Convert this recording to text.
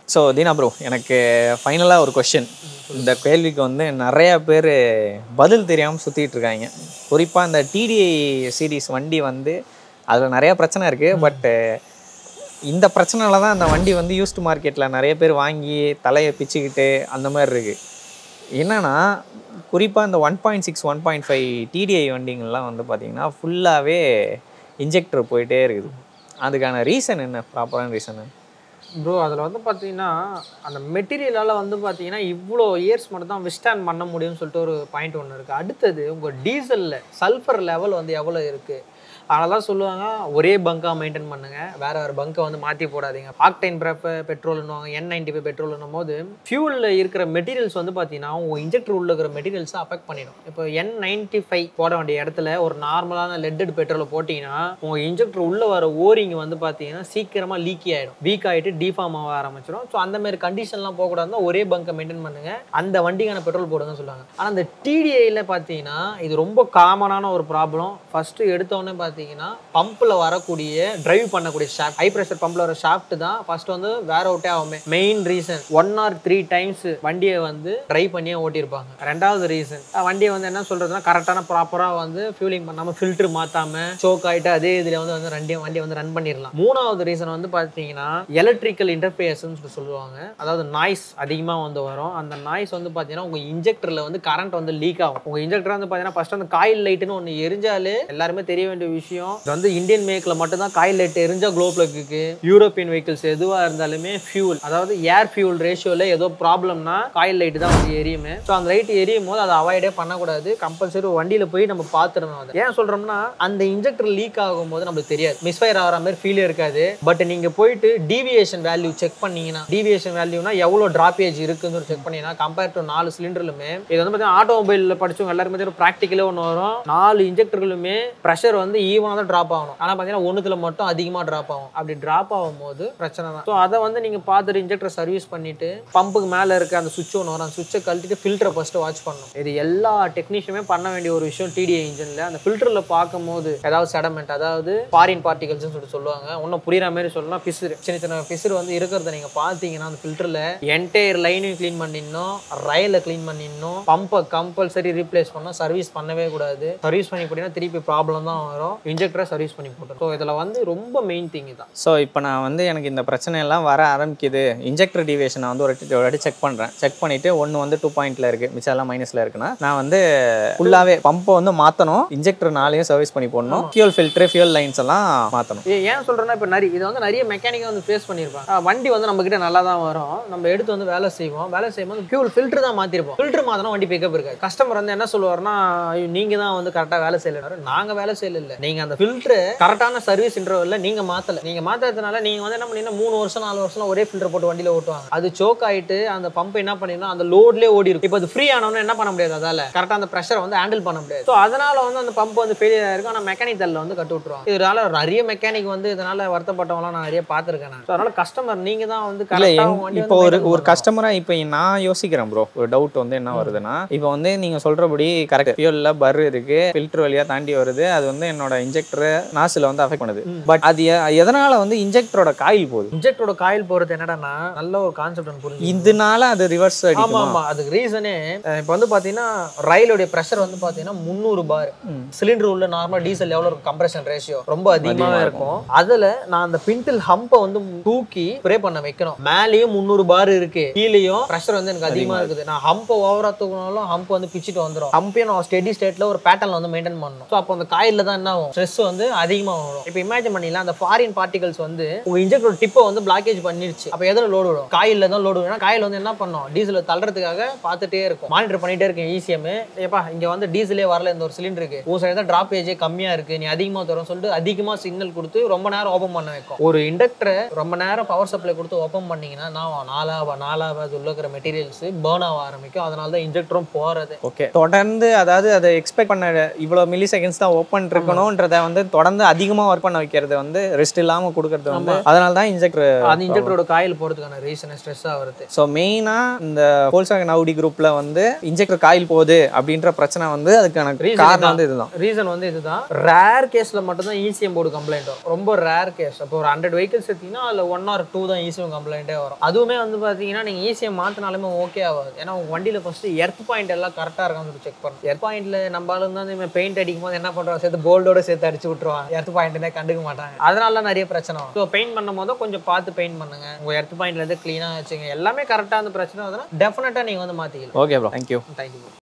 So Dheena bro எனக்கு ஃபைனலாக ஒரு கொஷின் இந்த கேள்விக்கு வந்து நிறைய பேர் பதில் தெரியாமல் சுற்றிட்டு இருக்காங்க குறிப்பாக இந்த டிடிஐ சீரிஸ் வண்டி வந்து அதில் நிறைய பிரச்சனை இருக்குது பட்டு இந்த பிரச்சனைல தான் அந்த வண்டி வந்து யூஸ்டு மார்க்கெட்டில் நிறைய பேர் வாங்கி தலையை பிச்சுக்கிட்டு அந்த மாதிரி இருக்குது என்னன்னா குறிப்பாக இந்த one point six one point five TDI வண்டிங்கள்லாம் வந்து பார்த்திங்கன்னா ஃபுல்லாகவே இன்ஜெக்டர் போயிட்டே இருக்குது அதுக்கான ரீசன் என்ன ப்ராப்பரான ரீசன் ப்ரோ அதில் வந்து பார்த்தீங்கன்னா அந்த மெட்டீரியலால் வந்து பார்த்தீங்கன்னா இவ்வளோ இயர்ஸ் மட்டும் தான் விஸ்டாண்ட் பண்ண முடியும்னு சொல்லிட்டு ஒரு பாயிண்ட் ஒன்று இருக்குது அடுத்தது உங்கள் டீசலில் சல்ஃபர் லெவல் வந்து எவ்வளோ இருக்குது அதெல்லாம் சொல்லுவாங்க ஒரே பங்காக மெயின்டைன் பண்ணுங்க வேற வேறு பங்கை வந்து மாற்றி போடாதீங்க ஆக்டைன் பிரப் பெட்ரோல்னுவாங்க என் நைன்டி ஃபைவ் பெட்ரோல்னும் போது ஃபியூலில் இருக்கிற மெட்டீரியல்ஸ் வந்து பார்த்தீங்கன்னா உங்கள் இன்ஜெக்டர் உள்ள இருக்கிற மெட்டீரியல்ஸை அஃபெக்ட் பண்ணிடும் இப்போ என் நைன்டி ஃபைவ் போட வேண்டிய இடத்துல ஒரு நார்மலான லெட்டட் பெட்ரோலை போட்டிங்கன்னா உங்கள் இன்ஜெக்டர் உள்ளே வர ஓரிங் வந்து பார்த்தீங்கன்னா சீக்கிரமாக லீக்கி ஆகிடும் வீக் ஆகிட்டு டிஃபார்ம் ஆக ஆரம்பிச்சிடும் ஸோ அந்த மாதிரி கண்டிஷன்லாம் போகக்கூடாதுன்னா ஒரே பங்கை மெயின்டைன் பண்ணுங்க அந்த வண்டிக்கான பெட்ரோல் போடுங்கன்னு சொல்லுவாங்க ஆனால் அந்த டிடிஐயில் பார்த்தீங்கன்னா இது ரொம்ப காமனான ஒரு ப்ராப்ளம் ஃபஸ்ட்டு எடுத்தோடனே பார்த்தீங்கன்னா பம்பில் வரக்கூடிய டிரைவ் பண்ணக்கூடிய ஷாஃப்ட் ஹை ப்ரெஷர் பம்பில் வர ஷாஃப்ட் தான் ஃபர்ஸ்ட் வந்து வேற அவுட்டே ஆகுமே main reason one or three times வண்டியை வந்து ட்ரைவ் பண்ணியே ஓட்டியிருப்பாங்க ரெண்டாவது ரீசன் வண்டியை வந்து என்ன சொல்றதுன்னா கரெக்டான ப்ராப்பராக வந்து ஃபியூலிங் பண்ணாமல் ஃபில்டர் மாற்றாம சோக் ஆகிட்டு அதே இதில் வந்து வந்து ரெண்டையும் வண்டியை வந்து ரன் பண்ணிடலாம் மூணாவது ரீசன் வந்து பார்த்தீங்கன்னா எலக்ட்ரிக்கல் இன்டர்ஃபேஸ்ன்னு சொல்லி சொல்லுவாங்க அதாவது நாய்ஸ் அதிகமாக வந்து வரும் அந்த நாய்ஸ் வந்து பார்த்தீங்கன்னா உங்கள் இன்ஜெக்டரில் வந்து கரண்ட் வந்து லீக் ஆகும் உங்கள் இன்ஜெக்டர் வந்து பார்த்தீங்கன்னா ஃபர்ஸ்ட் அந்த காயில் லைட்டுன்னு ஒன்று எரிஞ்சாலே எல்லாருமே தெரிய வேண்டிய விஷயம் இது வந்து இந்தியன் மேக்கில் மட்டும்தான் காயில் லைட் எரிஞ்சா க்ளோ பிளக்கு யூரோப்பியன் வெஹிக்கிள்ஸ் எதுவாக இருந்தாலுமே ஃபியூல் அதாவது ஏர் ஃபியூல் ரேஷியோவில் ஏதோ ப்ராப்ளம்னா காயில் லைட் தான் வந்து எரியுமே ஸோ அந்த லைட் எரியும் போது அதை அவாய்டே பண்ணக்கூடாது கம்பல்சரி வண்டியில் போய் நம்ம பார்த்துடணும் அதை ஏன் சொல்கிறோம்னா அந்த இன்ஜெக்டர் லீக் ஆகும்போது நம்மளுக்கு தெரியாது மிஸ்ஃபயர் ஆகிற மாதிரி ஃபீல் இருக்காது பட் நீங்கள் போயிட்டு டீவியேஷன் வேல்யூ செக் பண்ணீங்கன்னா டீவியேஷன் வேல்யூனா எவ்வளோ டிராப்பேஜ் இருக்குன்னு செக் பண்ணீங்கன்னா கம்பேர் டு நாலு சிலிண்டர்லுமே இது வந்து பார்த்தீங்கன்னா ஆட்டோமொபைலில் படிச்சவங்க எல்லாருமே தெரியும் ப்ராக்டிக்கலே ஒன்று வரும் நாலு இன்ஜெக்டர்களுமே ப்ரெஷர் வந்து ஈவனாக தான் ட்ராப் ஆகணும் ஆனால் பார்த்தீங்கன்னா ஒன்றுத்துல மட்டும் அதிகமாக ட்ராப் ஆகும் அப்படி ட்ராப் ஆகும்போது பிரச்சனை தான் ஸோ அதை வந்து நீங்கள் பார்த்துட்டு இன்ஜெக்டர் சர்வீஸ் பண்ணிட்டு பம்புக்கு மேலே இருக்க அந்த சுவிட்ச் ஒன்று வரும் அந்த சுவிட்சை கழட்டிட்டு ஃபில்டரை ஃபஸ்ட்டு வாட்ச் பண்ணணும் இது எல்லா டெக்னீஷியனுமே பண்ண வேண்டிய ஒரு விஷயம் டிடிஐ இன்ஜினில் அந்த ஃபில்டரில் பார்க்கும்போது ஏதாவது செடமெண்ட் அதாவது ஃபாரின் பார்ட்டிகல்ஸ்னு சொல்லிட்டு சொல்லுவாங்க இன்னும் புரியுற மாதிரி சொல்லலாம் பிசுறு சின்ன சின்ன பிசுறு வந்து இருக்கிறத நீங்கள் பார்த்தீங்கன்னா அந்த ஃபில்டரில் என்டையர் லைனையும் க்ளீன் பண்ணிடணும் ரயிலை க்ளீன் பண்ணிடணும் பம்பை கம்பல்சரி ரீப்ளேஸ் பண்ணணும் சர்வீஸ் பண்ணவே கூடாது சர்வீஸ் பண்ணி போட்டீங்கன்னா திருப்பி ப்ராப்ளம் தான் வரும் இன்ஜெக்டரை சர்வீஸ் பண்ணி போட்டோம் ஸோ இதில் வந்து ரொம்ப மெயின் திங் தான் ஸோ இப்போ நான் வந்து எனக்கு இந்த பிரச்சனை எல்லாம் வர ஆரம்பிக்குது இன்ஜெக்டர் டிவியேஷன் வந்து ஒரு வாட்டி ஒரு வாட்டி செக் பண்ணுறேன் செக் பண்ணிவிட்டு ஒன்று வந்து டூ பாயிண்ட்டில் இருக்குது மிச்சம் எல்லாம் மைனஸில் இருக்குன்னா நான் வந்து ஃபுல்லாகவே பம்பை வந்து மாற்றணும் இன்ஜெக்டர் நாளையும் சர்வீஸ் பண்ணி போடணும் ஃபியூல் ஃபில்ட்ரு ஃபியூல் லைன்ஸ் எல்லாம் மாற்றணும் இது ஏன் சொல்றேன்னா இப்போ நிறைய இது வந்து நிறைய மெக்கானிக்கை வந்து ஃபேஸ் பண்ணியிருப்பாங்க ஆ, வண்டி வந்து நம்ம கிட்ட நல்லா தான் வரும் நம்ம எடுத்து வந்து வேலை செய்வோம் வேலை செய்யும்போது ஃபியூல் ஃபில்டர் தான் மாற்றிருப்போம் ஃபில்டர் மாத்தினா வண்டி பிக்கப் இருக்காது கஸ்டமர் வந்து என்ன சொல்லுவாருன்னா "ஐயோ, நீங்க தான் வந்து கரெக்டாக வேலை செய்யல நாங்க வேலை செய்யல இல்ல நீங்க அந்த ஃபில்டர் கரெக்டான சர்வீஸ் இன்டர்வல்ல நீங்க மாத்தல நீங்க மாத்தாததுனால நீங்க வந்து என்ன பண்ணீங்கன்னா மூணு வருஷம் நாலு வருஷம் ஒரே ஃபில்டர் போட்டு வண்டியில ஓட்டுவாங்க அது சோக் ஆயிட்டு அந்த பம்ப் என்ன பண்ணிருந்தா அந்த லோட்லேயே ஓடி இருக்கும் இப்போ அது ஃப்ரீ ஆனவொன்னு என்ன பண்ண முடியாது அதால கரெக்டாக அந்த ப்ரெஷரை வந்து ஹேண்டில் பண்ண முடியாது ஸோ அதனால வந்து அந்த பம்ப் வந்து ஃபெயிலியர் ஆயிருக்கும் ஆனால் மெக்கானிக் தல்ல வந்து கட்டு விட்டுருவாங்க இதனால நிறைய மெக்கானிக் வந்து இதனால வருத்தப்பட்டவங்களாம் நான் நிறைய பார்த்துருக்கேன் நான் ஸோ அதனால கஸ்டமர் நீங்க தான் வந்து இல்லை correct ஆ எங் உங்க வண்டியை இப்போ வந்து ஒரு maintain ஒரு பண்ணணும். கஸ்டமராக இப்போ நான் யோசிக்கிறேன் ப்ரோ ஒரு டவுட் வந்து என்ன வருதுன்னா இப்போ வந்து நீங்கள் சொல்கிறபடி கரெக்ட் ஃபியூலில் பர் இருக்கு ஃபில்டர் வழியாக தாண்டி வருது அது வந்து என்னோட இன்ஜெக்டர் நாசில் வந்து அஃபெக்ட் பண்ணுது பட் அது எ- எதனால வந்து இன்ஜெக்டரோட காயில் போகுது இன்ஜெக்டரோட காயில் போறது என்னடான்னா நல்ல ஒரு கான்செப்ட் ஒன்று புரிஞ்சு இதனால அது ரிவர்ஸ் ஆமா அடிக்குமா ஆமா அதுக்கு ரீசனே இப்போ வந்து பாத்தீங்கன்னா ரயிலுடைய ப்ரெஷர் வந்து பாத்தீங்கன்னா முந்நூறு பார் சிலிண்டர் உள்ள நார்மல் டீசல் எவ்வளவு இருக்கும் கம்ப்ரஷன் ரேஷியோ ரொம்ப அதிகமாவே இருக்கும் அதுல நான் அந்த பிண்டில் ஹம்பை வந்து தூக்கி ஸ்ப்ரே பண்ண வைக்கணும் மேலேயும் முந்நூறு பார் இருக்கு கீழேயும் ப்ரெஷர் வந்து எனக்கு அதிகமா இருக்குது நான் ஹம்பை ஓவரா தூக்கினாலும் ஹம்ப் வந்து பிச்சுட்டு வந்துடும் ஹம்பையும் நான் ஸ்டெடி ஸ்டேட்ல ஒரு பேட்டர்ல வந்து மெயின்டைன் பண்ணணும் ஸோ அப்போ அந்த காயில்ல தான் என்ன ஆகும் ஸ்ட்ரெஸ் வந்து அதிகமா வரும் இப்போ இமேஜின் பண்ணிடலாம் அந்த ஃபாரின் பார்ட்டிகல்ஸ் வந்து உங்க இன்ஜெக்டர் டிப்பை வந்து பிளாக்கேஜ் பண்ணிருச்சு அப்போ எதில் லோடு விடும் காயில்ல தான் லோடு விடும் காயில் வந்து என்ன பண்ணும் டீசல் தள்ளுறதுக்காக பார்த்துட்டே இருக்கும் மானிட்டர் பண்ணிட்டே இருக்கேன் ஈசிஎம் ஏப்பா இங்க வந்து டீசலே வரல இந்த ஒரு சிலிண்டருக்கு உன் சைடு தான் டிராப்பேஜே கம்மியா இருக்கு நீ அதிகமா தரும் சொல்லிட்டு அதிகமா சிக்னல் கொடுத்து ரொம்ப நேரம் ஓப்பன் பண்ண வைக்கும் ஒரு இண்டக்டரை ரொம்ப நேரம் பவர் சப்ளை கொடுத்து ஓப்பன் பண்ணீங்கன்னா நான் நாலாவா நாலாவா அது உள்ள இருக்கிற மெட்டீரியல்ஸ் பேர்ன் ஆக ஆரம்பிக்கும் அதனால தான் இன்ஜெக்டரும் போறது ஓகே தொடர்ந்து அதாவது அதை எக்ஸ்பெக்ட் பண்ண இவ்வளோ மில்லி செகண்ட்ஸ் தான் ஓப்பன் இருக்கணும் பண்றத வந்து தொடர்ந்து அதிகமா ஒர்க் பண்ண வைக்கிறது வந்து ரெஸ்ட் இல்லாம கொடுக்கறது வந்து அதனால தான் இன்ஜெக்டர் அது இன்ஜெக்டரோட காயில் போகிறதுக்கான ரீசன் ஸ்ட்ரெஸ் ஆகிறது ஸோ மெயினாக இந்த போல்சாகன் அவுடி குரூப்ல வந்து இன்ஜெக்டர் காயில் போகுது அப்படின்ற பிரச்சனை வந்து அதுக்கான Reason காரணம் இதுதான். வந்து இதுதான் ரீசன் வந்து இதுதான் ரேர் கேஸ்ல மட்டும் தான் இசிஎம் போர்டு கம்ப்ளைண்ட் வரும் ரொம்ப ரேர் கேஸ் அப்போ ஒரு ஹண்ட்ரட் வெஹிக்கிள்ஸ் எடுத்தீங்கன்னா அதில் ஒன் ஆர் டூ தான் இசிஎம் கம்ப்ளைண்ட்டே வரும் அதுவுமே வந்து பார்த்தீங்கன்னா நீங்கள் இசிஎம் மாற்றினாலுமே ஓகே ஆகாது ஏன்னா உங்க வண்டியில் ஃபர்ஸ்ட் எர்த் பாயிண்ட் எல்லாம் கரெக்டாக இருக்கான்னு சொல்லி செக் பண்ணணும் எர்த் பாயிண்ட்ல நம்ம ஆளுங்க வந்து பெயிண்ட் அடிக்கும் போது என்ன பண்ணுறோம் சேர்த்து போல்டோட சேர்த்து அடிச்சு விட்டுருவாங்க எர்த் பாயிண்ட்னே கண்டுக்க மாட்டாங்க அதனால நிறைய பிரச்சனை வரும் ஸோ பெயிண்ட் பண்ணும் போது கொஞ்சம் பார்த்து பெயிண்ட் பண்ணுங்க உங்க எர்த் பாயிண்ட்ல இருந்து க்ளீனாக வச்சுங்க எல்லாமே கரெக்டாக அந்த பிரச்சனை வருதுன்னா டெஃபினட்டாக நீங்கள் வந்து மாற்றிக்கலாம் ஓகே ப்ரோ தேங்க்யூ தேங்க்யூ